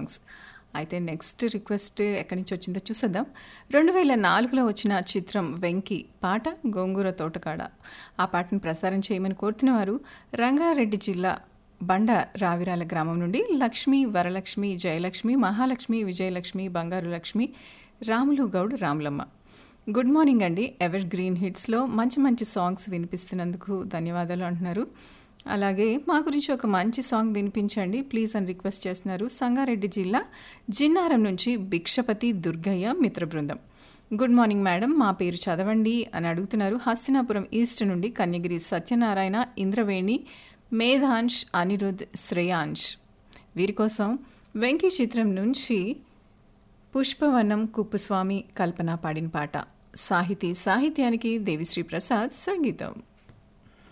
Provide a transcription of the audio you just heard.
songs అయితే next request ఎక్కడి నుంచి వచ్చిందో చూసేద్దాం రెండు వేల నాలుగులో వచ్చిన చిత్రం వెంకి పాట గోంగూర తోటకాడ ఆ పాటను ప్రసారం చేయమని కోరుతున్నవారు రంగారెడ్డి జిల్లా బండ రావిరాల గ్రామం నుండి లక్ష్మి వరలక్ష్మి జయలక్ష్మి మహాలక్ష్మి విజయలక్ష్మి బంగారు లక్ష్మి రాములు గౌడ్ రాములమ్మ గుడ్ మార్నింగ్ అండి ఎవర్ గ్రీన్ హిట్స్లో మంచి మంచి సాంగ్స్ వినిపిస్తున్నందుకు ధన్యవాదాలు అంటున్నారు అలాగే మా గురించి ఒక మంచి సాంగ్ వినిపించండి ప్లీజ్ అని రిక్వెస్ట్ చేస్తున్నారు సంగారెడ్డి జిల్లా జిన్నారం నుంచి భిక్షపతి దుర్గయ్య మిత్ర బృందం గుడ్ మార్నింగ్ మేడం మా పేరు చదవండి అని అడుగుతున్నారు హస్తినాపురం ఈస్ట్ నుండి కన్యగిరి సత్యనారాయణ ఇంద్రవేణి మేధాంష్ అనిరుద్ శ్రేయాంష్ వీరి కోసం వెంకీ చిత్రం నుంచి పుష్పవనం కుప్పుస్వామి కల్పన పాడిన పాట సాహితీ సాహిత్యానికి దేవిశ్రీ ప్రసాద్ సంగీతం